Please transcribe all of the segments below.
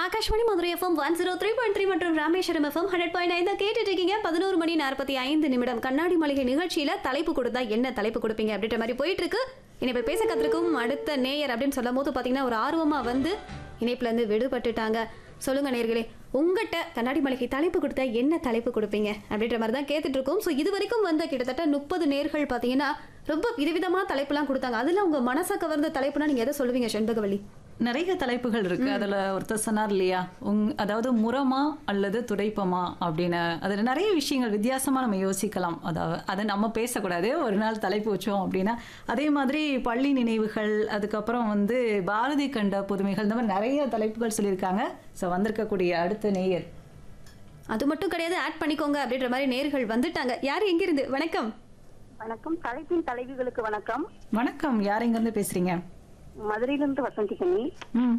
Akashvani Madurai FM one zero three point three மற்றும் Rameswaram FM hundred point ஐந்து கேட்டுட்டு இருக்கீங்க பதினோரு மணி நாற்பத்தி ஐந்து நிமிடம் கண்ணாடி மாளிகை நிகழ்ச்சியில தலைப்பு கொடுத்தா என்ன தலைப்பு கொடுப்பீங்க அப்படின்ற மாதிரி போயிட்டு இருக்கு இனிப்பு பேச கத்திருக்கும் அடுத்த நேயர் அப்படின்னு சொல்லும் போது பாத்தீங்கன்னா ஒரு ஆர்வமா வந்து இணைப்புல இருந்து விடுபட்டுட்டாங்க சொல்லுங்க நேயர்களே உங்ககிட்ட கண்ணாடி மாளிகை தலைப்பு கொடுத்தா என்ன தலைப்பு கொடுப்பீங்க அப்படின்ற மாதிரி தான் கேட்டுட்டு இருக்கோம் ஸோ இது வரைக்கும் வந்த கிட்டத்தட்ட முப்பது நேர்கள் பார்த்தீங்கன்னா ரொம்ப விதவிதமா தலைப்புலாம் கொடுத்தாங்க அதுல உங்க மனசை கவர்ந்த தலைப்புனா நீங்க எதை சொல்லுவீங்க செண்பகவல்லி நிறைய தலைப்புகள் இருக்கு அதுல ஒருத்தர் சொன்னார் இல்லையா உங் அதாவது முரமா அல்லது துடைப்பமா அப்படின்னு அதுல நிறைய விஷயங்கள் வித்தியாசமா நம்ம யோசிக்கலாம் அதாவது அதை நம்ம பேசக்கூடாது ஒரு நாள் தலைப்பு வச்சோம் அப்படின்னா அதே மாதிரி பள்ளி நினைவுகள் அதுக்கப்புறம் வந்து பாரதி கண்ட புதுமைகள் இந்த மாதிரி நிறைய தலைப்புகள் சொல்லியிருக்காங்க ஸோ வந்திருக்கக்கூடிய அடுத்த நேயர் அது மட்டும் கிடையாது ஆட் பண்ணிக்கோங்க அப்படின்ற மாதிரி நேர்கள் வந்துட்டாங்க யார் எங்கிருந்து வணக்கம் வணக்கம் தலைப்பின் தலைவிகளுக்கு வணக்கம் வணக்கம் யார் இருந்து பேசுறீங்க மதுரையிலிருந்து வசந்தி கண்ணி ம்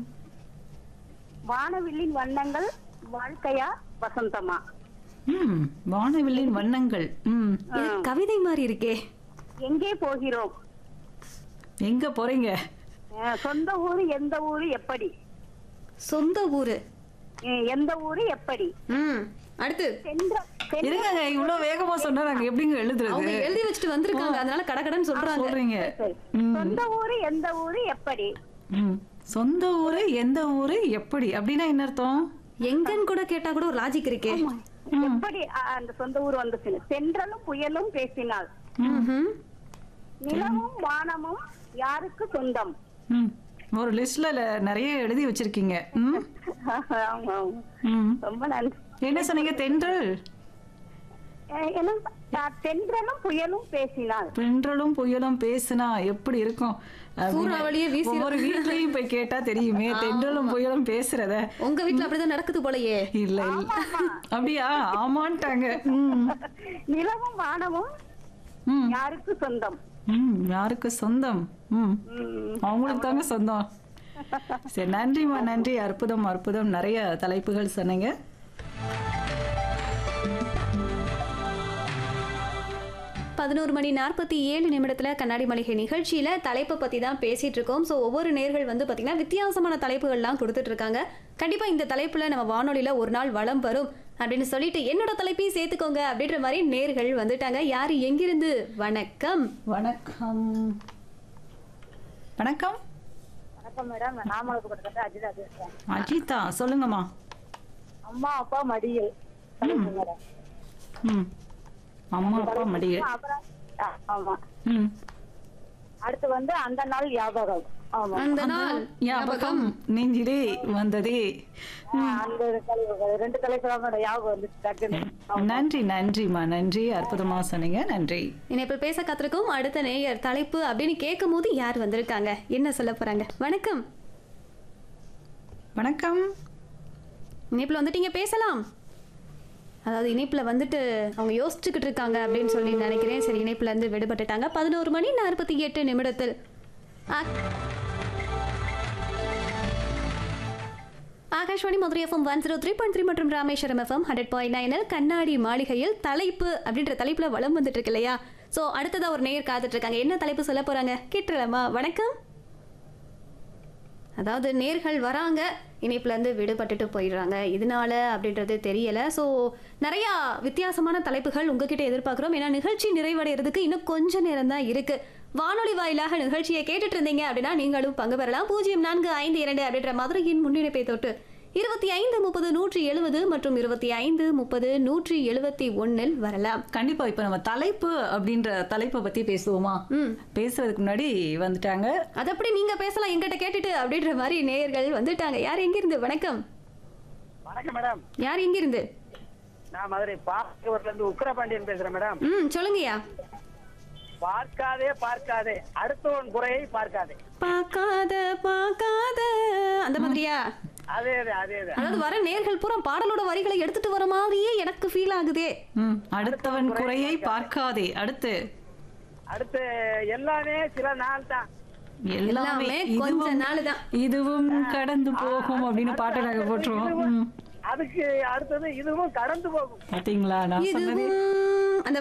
வானவில்லின் வண்ணங்கள் வாழ்க்கையா வசந்தமா ம் வானவில்லின் வண்ணங்கள் ம் இது கவிதை மாதிரி இருக்கே எங்கே போகிறோம் எங்க போறீங்க அஹ், சொந்த ஊரு எந்த ஊரு எப்படி சொந்த ஊரு அஹ், எந்த ஊரு எப்படி ம் அடுத்து சென்ற சென்ற- இருங்க இவ்வளவு வேகமா சொன்னா நாங்க எப்படிங்க எழுதுறது அவங்க எழுதி வச்சுட்டு வந்திருக்காங்க அதனால கடகடன்னு சொல்றாங்க சொல்றீங்க சரி. ம். சொந்த ஊரு எந்த ஊரு எப்படி ம். சொந்த ஊரு எந்த ஊரு எப்படி அப்படின்னா என்ன அர்த்தம் எங்கன்னு கூட கேட்டா கூட ஒரு லாஜிக் இருக்கே எப்படி அஹ், அந்த சொந்த ஊர் வந்துச்சு தென்றலும் புயலும் பேசினாள் ம்ஹும். நிலமும் வானமும் யாருக்கு சொந்தம் ம். ஒரு லிஸ்ட்ல நிறைய எழுதி வச்சிருக்கீங்க ம். ஆமா, ஆமா. ம். ரொம்ப நன்றி என்ன சொன்னீங்க தென்றல் அஹ், என்ன அஹ், தென்றலும் புயலும் பேசினாள் தென்றலும் புயலும் பேசுனா எப்படி இருக்கும் அப்படின்னு சூறாவளியே வீசி- ஒவ்வொரு வீட்லயும் போய் கேட்டா தெரியுமே தென்றலும் புயலும் பேசுறத உங்க வீட்ல அப்படிதான் நடக்குது போலயே இல்ல இல்ல அப்படியா ஆமான்ட்டாங்க ம். நிலவும் வானமும் ம். யாருக்கு சொந்தம் ம். யாருக்கு சொந்தம் ம் ம், அவங்களுக்கு தாங்க சொந்தம் சரி நன்றிம்மா நன்றி அற்புதம் அற்புதம் நிறைய தலைப்புகள் சொன்னீங்க பதினோரு மணி நாற்பத்தி ஏழு நிமிடத்துல கண்ணாடி மளிகை நிகழ்ச்சியில தலைப்பை பத்தி தான் பேசிட்டு இருக்கோம் ஸோ ஒவ்வொரு நேர்கள் வந்து பாத்தீங்கன்னா வித்தியாசமான தலைப்புகள்லாம் கொடுத்துட்டு இருக்காங்க கண்டிப்பா இந்த தலைப்புல நம்ம வானொலியில ஒரு நாள் வளம் வரும் அப்படின்னு சொல்லிட்டு என்னோட தலைப்பையும் சேர்த்துக்கோங்க அப்படின்ற மாதிரி நேர்கள் வந்துட்டாங்க யாரு எங்கிருந்து வணக்கம் வணக்கம் வணக்கம் வணக்கம் மேடம் நான் நாமளுக்கு கொடுத்த அஜிதா பேசுறேன் அஜிதா சொல்லுங்கம்மா அம்மா அப்பா மடியில் சொல்லுங்க மேடம் ம் அம்மா அப்பா மடிய அப்புறம் ஆ, ஆமா ம் அடுத்து வந்து அந்த நாள் ஞாபகம் ஆமா அந்த நாள் ஞாபகம் நெஞ்சிலே வந்ததே ஆ, அந்த தலைப்பு ரெண்டு தலைப்பு தான் மேடம் ஞாபகம் வந்து டக்குன்னு நன்றி நன்றிம்மா நன்றி அற்புதமா சொன்னீங்க நன்றி இணைப்பு பேச கத்திருக்கோம் அடுத்த நேயர் தலைப்பு அப்படின்னு கேட்கும் போது யார் வந்திருக்காங்க என்ன சொல்ல போறாங்க வணக்கம் வணக்கம் இணைப்புல வந்துட்டீங்க பேசலாம் அதாவது இணைப்புல வந்துட்டு அவங்க யோசிச்சுக்கிட்டு இருக்காங்க அப்படின்னு சொல்லி நினைக்கிறேன் சரி இணைப்புல இருந்து விடுபட்டுட்டாங்க பதினோரு மணி நாற்பத்தி எட்டு நிமிடத்தில் ஆ- Akashvani Madurai FM one zero three point three மற்றும் ராமேஸ்வரம் எஃப்எம் ஹண்ட்ரட் பாயிண்ட் நைனில் கண்ணாடி மாளிகையில் தலைப்பு அப்படின்ற தலைப்புல வளம் வந்துட்டு இருக்கு இல்லையா ஸோ அடுத்ததா ஒரு நேயர் காத்துட்டு இருக்காங்க என்ன தலைப்பு சொல்ல போறாங்க கேட்டுலாமா வணக்கம் அதாவது நேர்கள் வராங்க இணைப்புல இருந்து விடுபட்டுட்டு போயிடுறாங்க இதனால அப்படின்றது தெரியல ஸோ நிறையா வித்தியாசமான தலைப்புகள் உங்ககிட்ட எதிர்பார்க்குறோம் ஏன்னா நிகழ்ச்சி நிறைவடைகிறதுக்கு இன்னும் கொஞ்ச நேரம் தான் இருக்கு வானொலி வாயிலாக நிகழ்ச்சியை கேட்டுட்டு இருந்தீங்க அப்படின்னா நீங்களும் பங்கு பெறலாம் பூஜ்ஜியம் நான்கு ஐந்து இரண்டு அப்படின்ற மதுரையின் முன்னிணைப்பை தொட்டு இருபத்தி ஐந்து முப்பது நூற்றி எழுபது மற்றும் இருபத்தி ஐந்து முப்பது நூற்றி எழுபத்தி ஒன்னில் வரலாம் கண்டிப்பா இப்ப நம்ம தலைப்பு அப்படின்ற தலைப்பை பத்தி பேசுவோமா ம் பேசுறதுக்கு முன்னாடி வந்துட்டாங்க அது அப்படி நீங்க பேசலாம் எங்கிட்ட கேட்டுட்டு அப்படின்ற மாதிரி நேயர்கள் வந்துட்டாங்க யார் எங்கிருந்து வணக்கம் வணக்கம் மேடம் யார் எங்கிருந்து நான் மதுரை பார்க்கவர்ல இருந்து உக்கிரபாண்டியன் பேசுறேன் மேடம் ம் சொல்லுங்கய்யா பார்க்காதே பார்க்காதே அடுத்தவன் குறையை பார்க்காதே பார்க்காத பார்க்காத அந்த மாதிரியா அதே அதே அதே அதே அதாவது வர நேர்கள் பூரா பாடலோட வரிகளை எடுத்துட்டு வர மாதிரியே எனக்கு ஃபீல் ஆகுதே ம் அடுத்தவன் குறையை பார்க்காதே அடுத்து அடுத்து எல்லாமே சில நாள் தான் எல்லாமே கொஞ்ச இதுவும் நாள் தான் இதுவும் கடந்து போகும் அப்படின்னு பாட்டு நாங்க போட்டுருவோம் ம். அதுக்கு அடுத்தது இதுவும் கடந்து போகும் பாத்தீங்களா நான் சொன்னதே இதுவும் அந்த